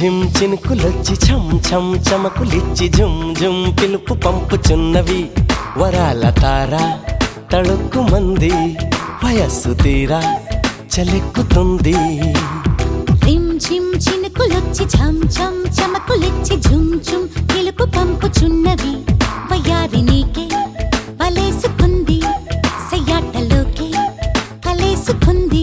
ఝిమ్ చినుకులొచ్చి ఛం ఛం చమకులిచ్చి ఝుమ్ ఝుమ్ పిలుపు పంపుచున్నవి వరాల తార తళుక్కు మంది వయస్సు తీరా చలెక్కుతుంది రిమ్ ఝిమ్ చినుకులొచ్చి ఝం ఝం చమకులిచ్చి ఝుమ్ ఝుమ్ పిలుపు పంపుచున్నవి వయ్యారి నీకే వలేసుకుంది సయ్యాటలోకే కలేసుకుంది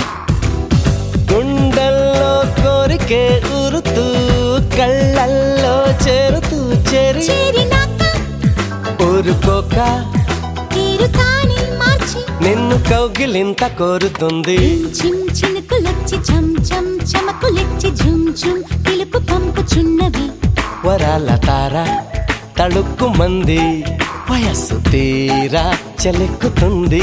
గుండెల్లో కోరికే ఊరుతూ కళ్ళల్లో చేరుతూ చేరి చేరినాక ఊరుకోక తీరుతాని మార్చి నిన్ను కౌగిలింత కోరుతుంది ఝిమ్ చినుకులొచ్చి ఝం ఝం చమకులిచ్చి ఝుమ్ ఝుమ్ పిలుపు పంపుచున్నవి వరాల తార తళుక్కు మంది వయస్సు తీరా చెలెక్కుతుంది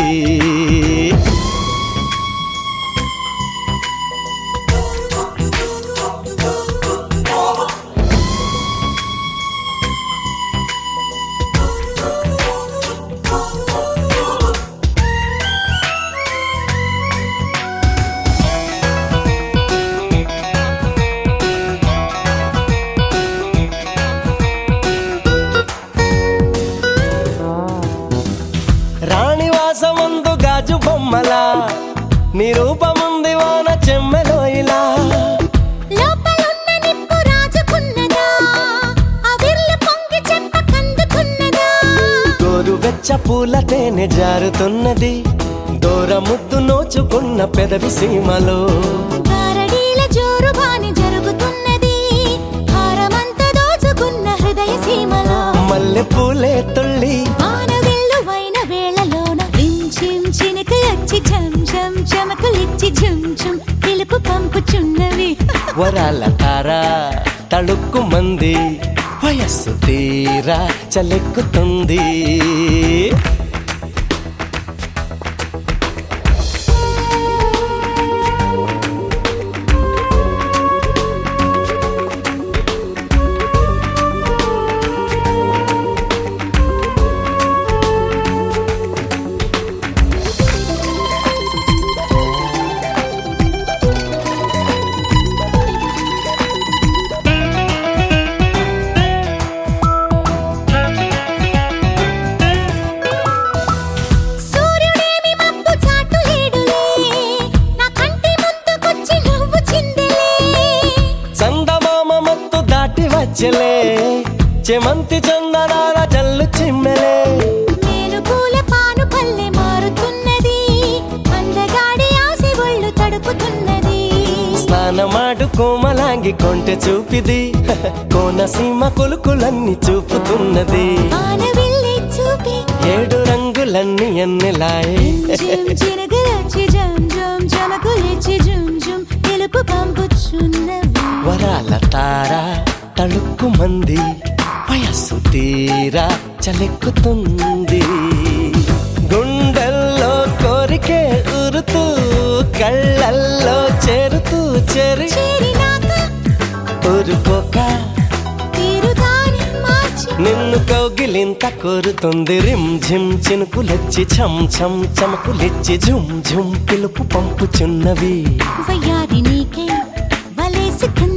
రాణివాసముందు గాజు బొమ్మలా నీ రూపముంది వాన చెమ్మెలో ఇలా లోపలున్న నిప్పు రాజుకున్నదా అవిర్లు పొంగి చెంప కందుకున్నదా గోరువెచ్చ పూల తేనె జారుతున్నది దూర ముద్దు నోచుకున్న పెదవి సీమలో గారడీల జోరు బాని జరుగుతున్నది హారమంత దోచుకున్న హృదయ సీమలో మల్లె పూలే తుళ్ళి వానవిల్లు వైన వేళలోన రిమ్ ఝిమ్ చినుకు వచ్చి ఝం ఝం చమకులిచ్చి ఝుమ్ ఝుమ్ పిలుపు పంపుచున్నవి వరాల తార తళుక్కు మంది వయస్సు తీరా చలెక్కుతుంది సూర్యుడేమి మబ్బు చాటు లేడులే నా కంటి ముందుకొచ్చి నువ్వు చిందిలే చందమామ మత్తు దాటి వచ్చలే చెమంతి చందనాల జల్లు చిమ్మెలే నేను పూల పాను పల్లె మారుతున్నది అందగాడి ఆశ ఒళ్ళు తడుపుతున్నది స్నానమాడు కోమలాంగి కొంటె చూపిది కోనసీమ కొలుకులన్నీ చూపుతున్నది వానవిల్లి చూపి ఏడు రంగులన్నీ ఎన్నెలాయే జిమ్ చినుకులొచ్చి జం జం జమకులిచ్చి జుమ్ జుమ్ తెలుపు పంపుచున్నవి వరాల తార తళుక్కు మంది వయస్సు తీరా చలెక్కుతుంది గుండెల్లో కోరికే ఊరుతూ కళ్ళల్లో చేరుతూ చెరి చేరినాక ఊరుకోక తీరుదాని మార్చి నిన్ను కౌగిలింత కోరుతుంది రిమ్ ఝిమ్ చినుకులొచ్చి ఛం ఛం చమకులిచ్చి ఝుమ్ ఝుమ్ పిలుపు పంపుచున్నవి వయ్యారి నీకే వలేసుకుంది